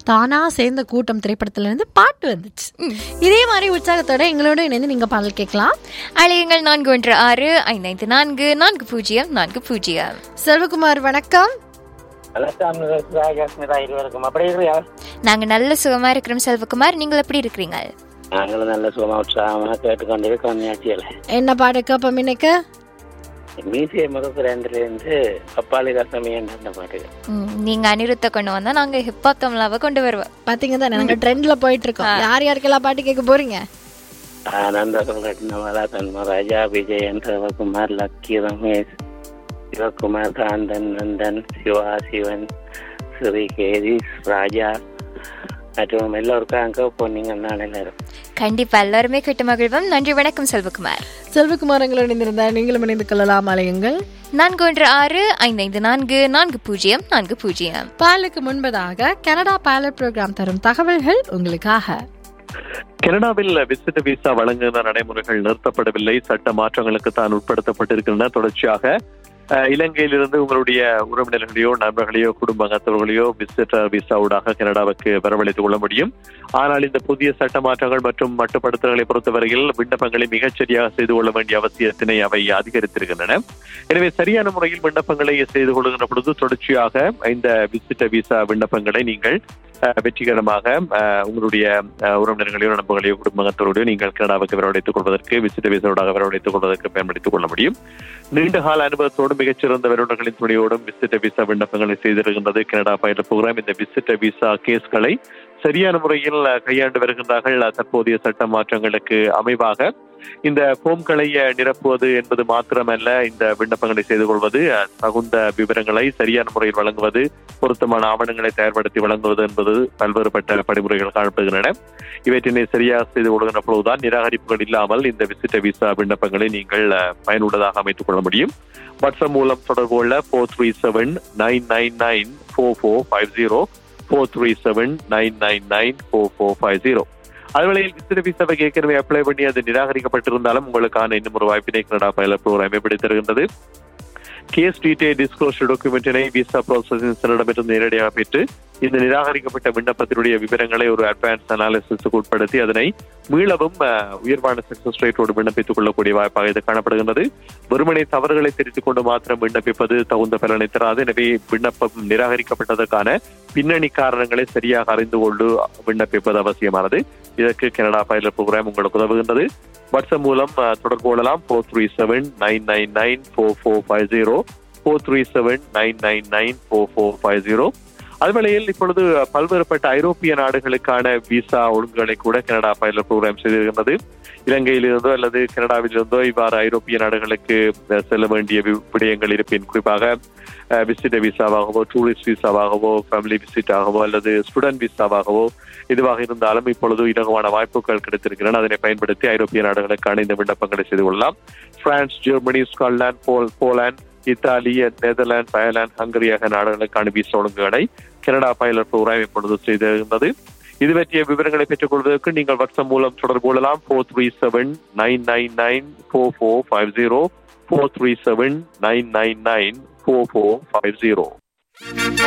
தானா சேர்ந்த கூட்டம் திரைப்படத்துல இருந்து பாட்டு வந்துச்சு இதே மாதிரி உற்சாகத்தோட எங்களோட இணைந்து நீங்க பாடல் கேட்கலாம் அலையுங்கள் நான்கு ஒன்று ஆறு ஐந்து ஐந்து நான்கு நான்கு பூஜ்ஜியம் நான்கு பூஜ்ஜியம் செல்வகுமார் வணக்கம் வணக்கம் ராஜாஸ்மிதா இருவருக்கும் அப்படி இருக்கிறியா நாங்க நல்ல சுகமா இருக்கிறோம் செல்வகுமார் நீங்கள் எப்படி இருக்கிறீங்க நாங்களும் நல்ல சுகமா உற்சாகமா கேட்டுக்கொண்டிருக்கோம் நிகழ்ச்சியில என்ன பாட்டு கேப்போம் இன்னைக்கு மீசிய முகப்புரேந்தில இருந்து அப்பாலி கசமி என்ற பாட்டு ம், நீங்க அனிருத்த கொண்டு வந்தா நாங்க ஹிப்ஹாப் தமிழாவை கொண்டு வருவோம் பாத்தீங்க தானே நாங்க ட்ரெண்ட்ல போயிட்டு இருக்கோம் யார் யாருக்கெல்லாம் பாட்டு கேட்க போறீங்க ஆனந்தகம் கட்டினமலா தன்மராஜா விஜயன் சிவகுமார் லக்கி ரமேஷ் சிவகுமார் காந்தன் நந்தன் சிவா சிவன் ஸ்ரீகேதி ராஜா மற்றும் எல்லோருக்கும் அங்கே போனீங்க நான் எல்லாரும் கண்டிப்பா எல்லாருமே கேட்டு மகிழ்வோம் நன்றி வணக்கம் செல்வகுமார் செல்வகுமார் எங்களோட இணைந்திருந்தார் நீங்களும் இணைந்து கொள்ளலாம் அலையுங்கள் நான்கு ஒன்று ஆறு ஐந்து ஐந்து நான்கு நான்கு பூஜ்ஜியம் நான்கு பூஜ்ஜியம் பாலுக்கு முன்பதாக கனடா பைலட் ப்ரோக்ராம் தரும் தகவல்கள் உங்களுக்காக கனடாவில் விசிட் விசா வழங்குகிற நடைமுறைகள் நிறுத்தப்படவில்லை சட்ட மாற்றங்களுக்கு தான் உட்படுத்தப்பட்டிருக்கின்றன தொடர்ச்சியாக அஹ், இலங்கையிலிருந்து உங்களுடைய உறவினர்களையோ நண்பர்களையோ குடும்ப அங்கத்தவர்களையோ விசிட் விசாவுடாக கனடாவுக்கு வரவழைத்துக் கொள்ள முடியும் ஆனால் இந்த புதிய சட்ட மாற்றங்கள் மற்றும் மட்டுப்படுத்தல்களை பொறுத்தவரையில் விண்ணப்பங்களை மிகச்சரியாக செய்து கொள்ள வேண்டிய அவசியத்தினை அவை அதிகரித்திருக்கின்றன எனவே சரியான முறையில் விண்ணப்பங்களை செய்து கொள்கின்ற பொழுது தொடர்ச்சியாக இந்த விசிட் விசா விண்ணப்பங்களை நீங்கள் அஹ், வெற்றிகரமாக அஹ், உங்களுடைய அஹ், உறவினர்களையோ நண்பர்களையோ குடும்பத்தோடையோ நீங்கள் கனடாவுக்கு வரவழைத்துக் கொள்வதற்கு விசிட் விசாவோடாக வரவழைத்துக் கொள்வதற்கு பயன்படுத்திக் கொள்ள முடியும் நீண்ட கால அனுபவத்தோடும் மிகச்சிறந்த வருடங்களின் துணையோடும் விசிட் விசா விண்ணப்பங்களை செய்திருக்கின்றது கனடா பயிர் புரோகிராம் இந்த விசிட் விசா கேஸ்களை சரியான முறையில் அஹ், கையாண்டு வருகின்றார்கள் அஹ், தற்போதைய சட்ட மாற்றங்களுக்கு அமைவாக இந்த போம்களை அஹ், நிரப்புவது என்பது மாத்திரமல்ல இந்த விண்ணப்பங்களை செய்து கொள்வது அஹ், தகுந்த விவரங்களை சரியான முறையில் வழங்குவது பொருத்தமான ஆவணங்களை தயார்படுத்தி வழங்குவது என்பது பல்வேறுபட்ட படிமுறைகள் காணப்படுகின்றன இவற்றினை சரியாக செய்து கொள்கின்ற பொழுதுதான் நிராகரிப்புகள் இல்லாமல் இந்த விசிட்ட விசா விண்ணப்பங்களை நீங்கள் அஹ், பயனுள்ளதாக அமைத்துக் கொள்ள முடியும் வாட்ஸ்அப் மூலம் தொடர்பு கொள்ள four three seven nine nine nine four four five zero four three seven nine nine nine four four five zero அதுவேளையில் விசிற விசாவுக்கு ஏற்கனவே அப்ளை பண்ணி அது நிராகரிக்கப்பட்டிருந்தாலும் உங்களுக்கான இன்னும் ஒரு வாய்ப்பினை கனடா பயில ப்ரோக்ராம் எப்படி தருகின்றது கேஸ் டீடைல் டிஸ்க்ளோஷர் டாக்குமெண்டினை விசா ப்ராசஸிங் சென்டரிடமிருந்து நேரடியாக பெற்று இந்த நிராகரிக்கப்பட்ட விண்ணப்பத்தினுடைய விவரங்களை ஒரு அட்வான்ஸ் அனாலிசிஸுக்கு உட்படுத்தி அதனை மீளவும் அஹ், உயர்வான சக்சஸ் ரேட்டோடு விண்ணப்பித்துக் கொள்ளக்கூடிய வாய்ப்பாக இது காணப்படுகின்றது வெறுமனை தவறுகளை தெரிவித்துக் கொண்டு மாத்திரம் விண்ணப்பிப்பது தகுந்த பலனை தராது எனவே விண்ணப்பம் நிராகரிக்கப்பட்டதற்கான பின்னணி காரணங்களை சரியாக அறிந்து கொண்டு விண்ணப்பிப்பது அவசியமானது இதற்கு கனடா பைலட் ப்ரோக்ராம் உங்களுக்கு உதவுகின்றது வாட்ஸ்அப் மூலம் அஹ், தொடர்பு கொள்ளலாம் four three seven nine nine nine four four five zero four three seven nine nine nine four four five zero அதுவேளையில் இப்பொழுது பல்வேறுபட்ட ஐரோப்பிய நாடுகளுக்கான விசா ஒழுங்குகளை கூட கனடா பைலட் ப்ரோக்ராம் செய்திருக்கின்றது இலங்கையிலிருந்தோ அல்லது கனடாவிலிருந்தோ இவ்வாறு ஐரோப்பிய நாடுகளுக்கு அஹ், செல்ல வேண்டிய வி- விடயங்கள் இருப்பின் குறிப்பாக விசிட் விசாவாகவோ டூரிஸ்ட் விசாவாகவோ ஃபேமிலி விசிட்டாகவோ அல்லது ஸ்டூடெண்ட் விசாவாகவோ இதுவாக இருந்தாலும் இப்பொழுது இலகுவான வாய்ப்புகள் கிடைத்திருக்கின்றன அதனை பயன்படுத்தி ஐரோப்பிய நாடுகளுக்கான இந்த விண்ணப்பங்களை செய்து கொள்ளலாம் பிரான்ஸ் ஜெர்மனி ஸ்காட்லாந்து போல் Poland Italy Netherlands Ireland Hungary ஆகிய நாடுகளுக்கான விசா ஒழுங்குகளை கனடா பைலட் ப்ரோக்ராம் இப்பொழுது செய்திருந்தது இது பற்றிய விவரங்களை பெற்றுக் கொள்வதற்கு நீங்கள் வாட்ஸ்அப் மூலம் தொடர்பு கொள்ளலாம் four three seven nine nine nine four four five zero four three seven nine nine nine four four five zero